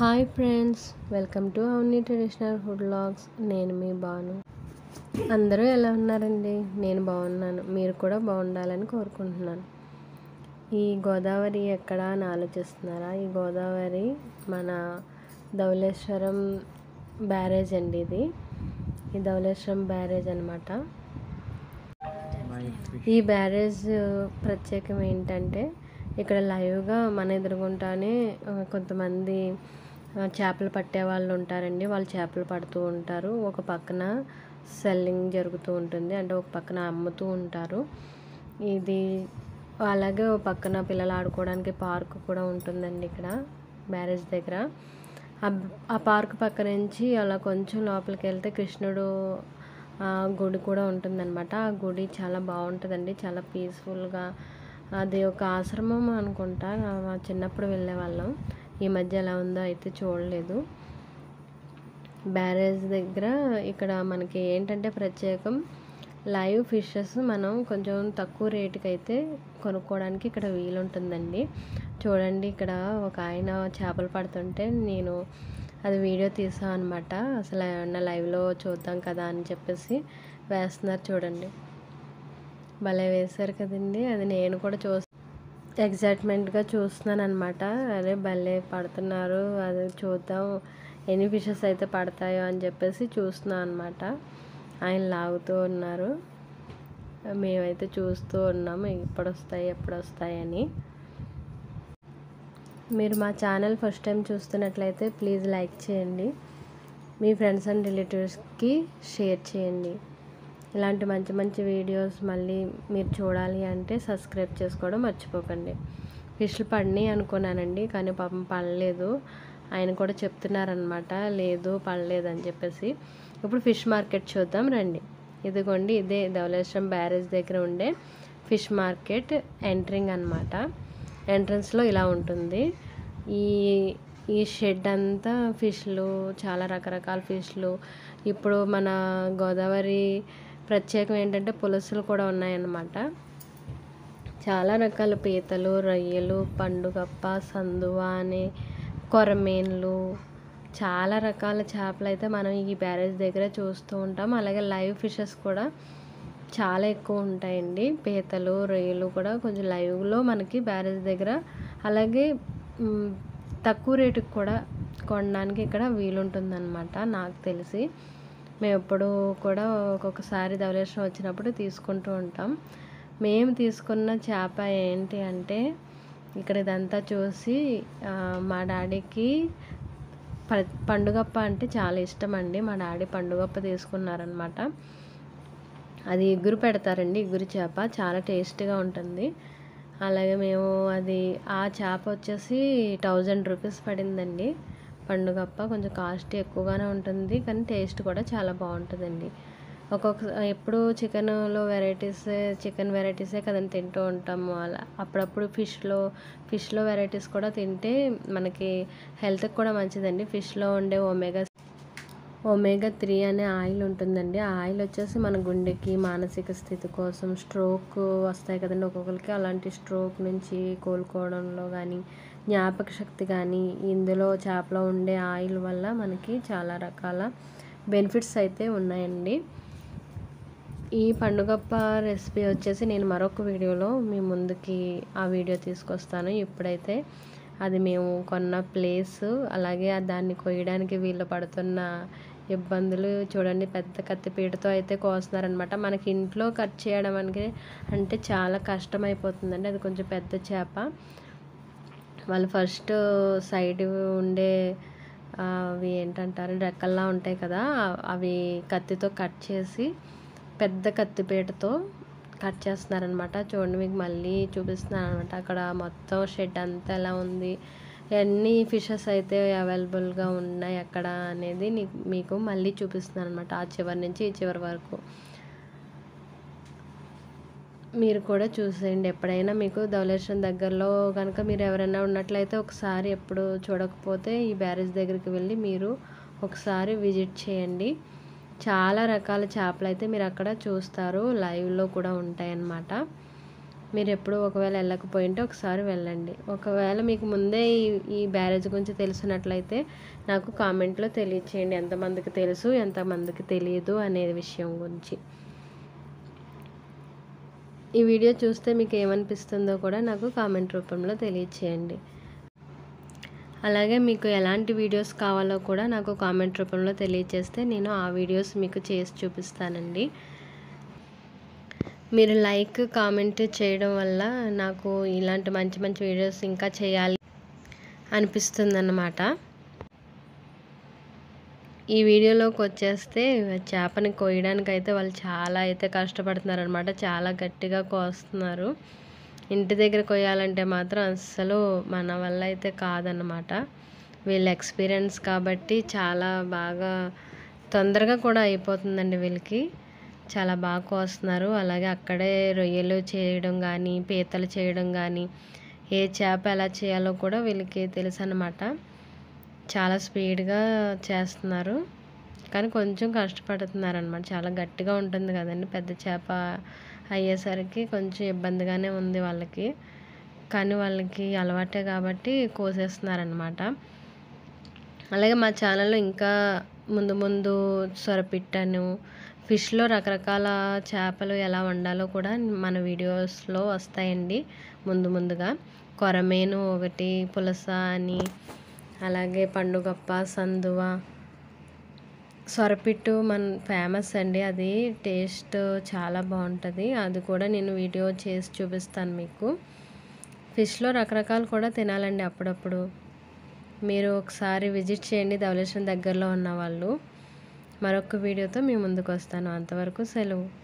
hi friends welcome to అవన్నీ traditional food logs నేను మీ బాను అందరూ ఎలా ఉన్నారండి నేను బాగున్నాను మీరు కూడా బాగుండాలని కోరుకుంటున్నాను ఈ గోదావరి ఎక్కడ అని ఆలోచిస్తున్నారా ఈ గోదావరి మన ధవళేశ్వరం బ్యారేజ్ అండి ఇది ఈ ధవళేశ్వరం బ్యారేజ్ అనమాట ఈ బ్యారేజ్ ప్రత్యేకం ఏంటంటే ఇక్కడ లైవ్గా మన ఎదురుగుంటానే ఆ, కొంతమంది ఆ, చేపలు పట్టే వాళ్ళు ఉంటారండి వాళ్ళు చేపలు పడుతూ ఉంటారు ఒక పక్కన సెల్లింగ్ జరుగుతూ ఉంటుంది అంటే ఒక పక్కన అమ్ముతూ ఉంటారు ఇది అలాగే ఒక పక్కన పిల్లలు ఆడుకోవడానికి పార్క్ కూడా ఉంటుందండి ఇక్కడ బ్యారేజ్ దగ్గర ఆ- ఆ పార్క్ పక్క నుంచి అలా కొంచెం లోపలికి వెళ్తే కృష్ణుడు ఆ, గుడి కూడా ఉంటుందన్నమాట ఆ గుడి చాలా బాగుంటుందండి చాలా పీస్ఫుల్గా అది ఒక ఆశ్రమం అనుకుంటా మా చిన్నప్పుడు వెళ్ళే వాళ్ళం ఈ మధ్య ఎలా ఉందో అయితే చూడలేదు బ్యారేజ్ దగ్గర ఇక్కడ మనకి ఏంటంటే ప్రత్యేకం లైవ్ ఫిషెస్ మనం కొంచెం తక్కువ రేటుకి అయితే కొనుక్కోవడానికి ఇక్కడ వీలుంటుందండి చూడండి ఇక్కడ ఒక ఆయన చేపలు పడుతుంటే నేను అది వీడియో తీసాను అనమాట అసలు ఏమన్నా లైవ్లో చూద్దాం కదా అని చెప్పేసి వేస్తున్నారు చూడండి భలే వేశారు కదండి అది నేను కూడా చూ ఎగ్జైట్మెంట్గా చూస్తున్నాను అనమాట అరే భలే పడుతున్నారు అది చూద్దాం ఎన్ని ఫిషెస్ అయితే పడతాయో అని చెప్పేసి చూస్తున్నాను అనమాట ఆయన లాగుతూ ఉన్నారు మేమైతే చూస్తూ ఉన్నాము ఎప్పుడు వస్తాయి ఎప్పుడు వస్తాయి అని మీరు మా ఛానల్ ఫస్ట్ టైం చూస్తున్నట్లయితే ప్లీజ్ లైక్ చేయండి మీ ఫ్రెండ్స్ అండ్ రిలేటివ్స్కి షేర్ చేయండి ఇలాంటి మంచి మంచి వీడియోస్ మళ్ళీ మీరు చూడాలి అంటే సబ్స్క్రైబ్ చేసుకోవడం మర్చిపోకండి ఫిష్లు పడినాయి అనుకున్నానండి కానీ పాపం పడలేదు ఆయన కూడా చెప్తున్నారనమాట లేదు పడలేదు అని చెప్పేసి ఇప్పుడు ఫిష్ మార్కెట్ చూద్దాం రండి ఇదిగోండి ఇదే ధవళేశ్వరం బ్యారేజ్ దగ్గర ఉండే ఫిష్ మార్కెట్ ఎంట్రింగ్ అనమాట ఎంట్రన్స్లో ఇలా ఉంటుంది ఈ ఈ షెడ్ అంతా ఫిష్లు చాలా రకరకాల ఫిష్లు ఇప్పుడు మన గోదావరి ప్రత్యేకం ఏంటంటే పులుసులు కూడా ఉన్నాయన్నమాట చాలా రకాల పీతలు రొయ్యలు పండుగప్ప సందువ అనే కొరమేన్లు చాలా రకాల చేపలు అయితే మనం ఈ బ్యారేజ్ దగ్గర చూస్తూ ఉంటాం అలాగే లైవ్ ఫిషెస్ కూడా చాలా ఎక్కువ ఉంటాయండి పీతలు రొయ్యలు కూడా కొంచెం లైవ్లో మనకి బ్యారేజ్ దగ్గర అలాగే మ్, తక్కువ రేటుకి కూడా కొనడానికి ఇక్కడ వీలుంటుందన్నమాట నాకు తెలిసి మేము ఎప్పుడు కూడా ఒక్కొక్కసారి ధవళేశ్వరం వచ్చినప్పుడు తీసుకుంటూ ఉంటాం మేము తీసుకున్న చేప ఏంటి అంటే ఇక్కడ ఇదంతా చూసి ఆ, మా డాడీకి ప పండుగప్ప అంటే చాలా ఇష్టం అండి మా డాడీ పండుగప్ప తీసుకున్నారనమాట అది ఇగురు పెడతారండి ఇగురు చేప చాలా టేస్ట్గా ఉంటుంది అలాగే మేము అది ఆ చేప వచ్చేసి థౌజండ్ రూపీస్ పడిందండి పండుగప్ప కొంచెం కాస్ట్ ఎక్కువగానే ఉంటుంది కానీ టేస్ట్ కూడా చాలా బాగుంటుందండి ఒక్కొక్క ఎప్పుడు చికెన్లో వెరైటీస్ చికెన్ వెరైటీసే కదండి తింటూ ఉంటాము అలా అప్పుడప్పుడు ఫిష్లో ఫిష్లో వెరైటీస్ కూడా తింటే మనకి హెల్త్కి కూడా మంచిదండి ఫిష్లో ఉండే ఒమేగా ఒమేగా త్రీ అనే ఆయిల్ ఉంటుందండి ఆ ఆయిల్ వచ్చేసి మన గుండెకి మానసిక స్థితి కోసం స్ట్రోక్ వస్తాయి కదండి ఒక్కొక్కరికి అలాంటి స్ట్రోక్ నుంచి కోలుకోవడంలో కానీ జ్ఞాపక శక్తి కానీ ఇందులో చేపలో ఉండే ఆయిల్ వల్ల మనకి చాలా రకాల బెనిఫిట్స్ అయితే ఉన్నాయండి ఈ పండుగప్ప రెసిపీ వచ్చేసి నేను మరొక వీడియోలో మీ ముందుకి ఆ వీడియో తీసుకొస్తాను ఇప్పుడైతే అది మేము కొన్న ప్లేస్ అలాగే ఆ దాన్ని కొయ్యడానికి వీళ్ళు పడుతున్న ఇబ్బందులు చూడండి పెద్ద కత్తిపీటతో అయితే కోస్తున్నారనమాట మనకి ఇంట్లో కట్ చేయడం అంటే అంటే చాలా కష్టం అయిపోతుందండి అది కొంచెం పెద్ద చేప వాళ్ళు ఫస్ట్ సైడ్ ఉండే ఆ, అవి ఏంటంటారు రెక్కల్లా ఉంటాయి కదా ఆ- అవి కత్తితో కట్ చేసి పెద్ద కత్తిపీటతో కట్ చేస్తున్నారనమాట చూడండి మీకు మళ్ళీ చూపిస్తున్నాను అనమాట అక్కడ మొత్తం షెడ్ అంతా ఎలా ఉంది ఎన్ని ఫిషెస్ అయితే అవైలబుల్గా ఉన్నాయి అక్కడ అనేది నీ- మీకు మళ్ళీ చూపిస్తున్నాను అనమాట ఆ చివరి నుంచి ఈ చివరి వరకు మీరు కూడా చూసేయండి ఎప్పుడైనా మీకు ధవళేశ్వరం దగ్గరలో కనుక మీరు ఎవరైనా ఉన్నట్లయితే ఒకసారి ఎప్పుడు చూడకపోతే ఈ బ్యారేజ్ దగ్గరికి వెళ్ళి మీరు ఒకసారి విజిట్ చేయండి చాలా రకాల చేపలు అయితే మీరు అక్కడ చూస్తారు లైవ్లో కూడా ఉంటాయన్నమాట మీరు ఎప్పుడు ఒకవేళ వెళ్ళకపోయింటే ఒకసారి వెళ్ళండి ఒకవేళ మీకు ముందే ఈ ఈ బ్యారేజ్ గురించి తెలిసినట్లయితే నాకు కామెంట్లో తెలియచేయండి ఎంతమందికి తెలుసు ఎంతమందికి తెలియదు అనే విషయం గురించి ఈ వీడియో చూస్తే మీకు ఏమనిపిస్తుందో కూడా నాకు కామెంట్ రూపంలో తెలియచేయండి అలాగే మీకు ఎలాంటి వీడియోస్ కావాలో కూడా నాకు కామెంట్ రూపంలో తెలియచేస్తే నేను ఆ వీడియోస్ మీకు చేసి చూపిస్తానండి మీరు లైక్ కామెంట్ చేయడం వల్ల నాకు ఇలాంటి మంచి మంచి వీడియోస్ ఇంకా చేయాలి అనిపిస్తుందన్నమాట ఈ వీడియోలోకి వచ్చేస్తే చేపని కోయడానికి అయితే వాళ్ళు చాలా అయితే కష్టపడుతున్నారు అనమాట చాలా gట్టిగా కోస్తున్నారు ఇంటి దగ్గర కొయ్యాలంటే మాత్రం అస్సలు మన వల్ల అయితే కాదన్నమాట వీళ్ళ ఎక్స్పీరియన్స్ కాబట్టి చాలా బాగా తొందరగా కూడా అయిపోతుందండి వీళ్ళకి చాలా బాగా కోస్తున్నారు అలాగే అక్కడే రొయ్యలు చేయడం కానీ పీతలు చేయడం కానీ ఏ చేప ఎలా చేయాలో కూడా వీళ్ళకి తెలుసు అన్నమాట చాలా స్పీడ్గా చేస్తున్నారు కానీ కొంచెం కష్టపడుతున్నారు అనమాట చాలా గట్టిగా ఉంటుంది కదండి పెద్ద చేప అయ్యేసరికి కొంచెం ఇబ్బందిగానే ఉంది వాళ్ళకి కానీ వాళ్ళకి అలవాటే కాబట్టి కోసేస్తున్నారనమాట అలాగే మా ఛానల్లో ఇంకా ముందు ముందు సొరపిట్టను ఫిష్లో రకరకాల చేపలు ఎలా వండాలో కూడా మన వీడియోస్లో వస్తాయండి ముందు ముందుగా కొరమేను ఒకటి పులస అని అలాగే పండుగప్ప సందువ సొరపిట్టు మన ఫేమస్ అండి అది టేస్ట్ చాలా బాగుంటుంది అది కూడా నేను వీడియో చేసి చూపిస్తాను మీకు ఫిష్లో రకరకాలు కూడా తినాలండి అప్పుడప్పుడు మీరు ఒకసారి విజిట్ చేయండి ధవళేశ్వరం దగ్గరలో ఉన్న వాళ్ళు మరొక వీడియోతో మీ ముందుకు వస్తాను అంతవరకు సెలవు